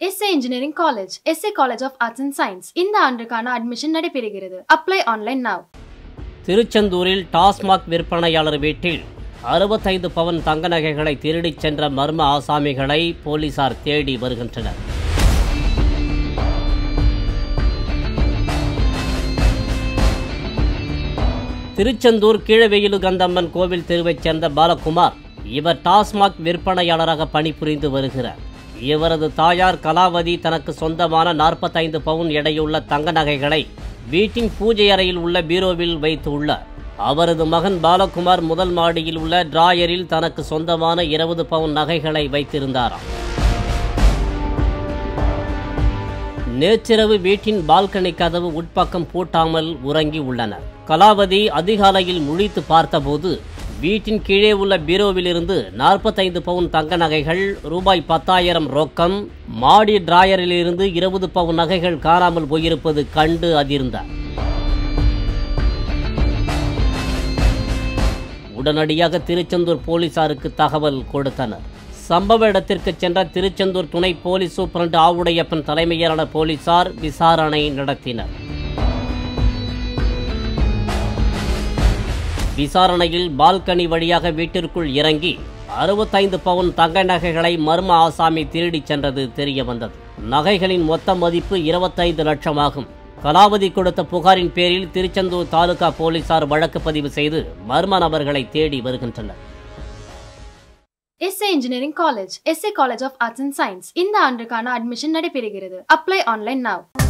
S A engineering college SA college of arts and science இந்த ஆண்டுக்கான admission நடைபெறுகிறது apply online now திருச்செந்தூரில் டாஸ்மாக் விற்பனையாளர் வீட்டில் அறுபத்தைந்து பவன் தங்க நகைகளை திருடிச் சென்ற மர்ம ஆசாமிகளை போலீசார் தேடி வருகின்றனர் திருச்செந்தூர் கீழவெயிலுகந்தம்மன் கோவில் தெருவைச் சேர்ந்த பாலகுமார் இவர் டாஸ்மாக் விற்பனையாளராக பணிபுரிந்து வருகிறார் இவரது தாயார் கலாவதி தனக்கு சொந்தமான நாற்பத்தைந்து பவுன் எடையுள்ள தங்க நகைகளை வீட்டின் பூஜை அறையில் உள்ள பீரோவில் வைத்து உள்ளார் அவரது மகன் பாலகுமார் முதல் மாடியில் உள்ள டிராயரில் தனக்கு சொந்தமான இருபது பவுன் நகைகளை வைத்திருந்தாராம் நேற்றிரவு வீட்டின் பால்கனி கதவு உட்பக்கம் பூட்டாமல் உறங்கி உள்ளனர் கலாவதி அதிகாலையில் முழித்து பார்த்தபோது வீட்டின் கீழே உள்ள பீரோவிலிருந்து நாற்பத்தைந்து பவுன் தங்க நகைகள் ரூபாய் பத்தாயிரம் ரொக்கம் மாடி டிராயரிலிருந்து இருபது பவுன் நகைகள் காணாமல் போயிருப்பது கண்டு அதிர்ந்தார் உடனடியாக திருச்செந்தூர் போலீசாருக்கு தகவல் கொடுத்தனர் சம்பவ இடத்திற்கு சென்ற திருச்செந்தூர் துணை போலீஸ் சூப்பரண்டு ஆவுடையப்பன் தலைமையிலான போலீசார் விசாரணை நடத்தினர் விசாரணையில் பால்கனி வழியாக வீட்டிற்குள் இறங்கி அறுபத்தைந்து பவுன் தங்க நகைகளை மர்ம ஆசாமி திருடிச் சென்றது தெரிய வந்தது நகைகளின் மொத்த மதிப்பு இருபத்தைந்து லட்சம் ஆகும் கலாவதி கொடுத்த புகாரின் பேரில் திருச்செந்தூர் தாலுகா போலீசார் வழக்கு பதிவு செய்து மர்ம நபர்களை தேடி வருகின்றனர் SA engineering college SA college of arts and science இந்த ஆண்டுக்கான அட்மிஷன் நடைபெறுகிறது அப்ளை ஆன்லைன் now